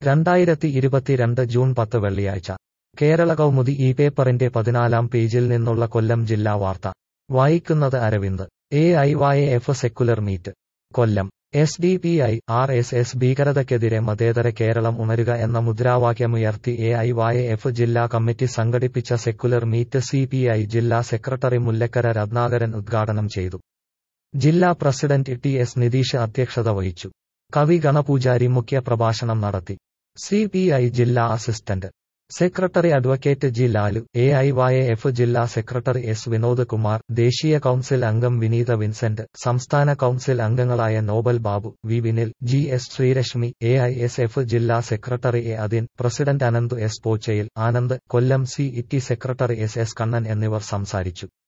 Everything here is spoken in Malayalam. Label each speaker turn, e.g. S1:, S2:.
S1: രണ്ടായിരത്തി ഇരുപത്തിരണ്ട് ജൂൺ പത്ത് വെള്ളിയാഴ്ച കേരള കൗമുദി ഈ പേപ്പറിന്റെ പതിനാലാം പേജിൽ നിന്നുള്ള കൊല്ലം ജില്ലാ വാർത്ത വായിക്കുന്നത് Aravind A I Y F secular meet Kollam S D P I R S S ഭീകരതയ്ക്കെതിരെ മതേതര കേരളം ഉണരുക എന്ന മുദ്രാവാക്യമുയർത്തി എ ഐ വൈ എഫ് ജില്ലാ കമ്മിറ്റി സംഘടിപ്പിച്ച secular meet C P I ജില്ലാ സെക്രട്ടറി മുല്ലക്കര രത്നാകരൻ ഉദ്ഘാടനം ചെയ്തു ജില്ലാ പ്രസിഡന്റ് ടി എസ് നിതീഷ് അധ്യക്ഷത വഹിച്ചു കവി ഗണപൂജാരി മുഖ്യ പ്രഭാഷണം നടത്തി സി പി ഐ ജില്ലാ assistant secretary advocate G Lalu A I Y F ജില്ലാ സെക്രട്ടറി എസ് വിനോദ് കുമാർ ദേശീയ കൌൺസിൽ അംഗം വിനീത വിൻസെന്റ് സംസ്ഥാന കൌൺസിൽ അംഗങ്ങളായ Nobel Babu V Vinil G S Sreerashmi A I S F ജില്ലാ secretary A Adin president Ananthu S പോച്ചയിൽ ആനന്ദ് കൊല്ലം സി ഇറ്റി സെക്രട്ടറി എസ് എസ് കണ്ണൻ എന്നിവർ സംസാരിച്ചു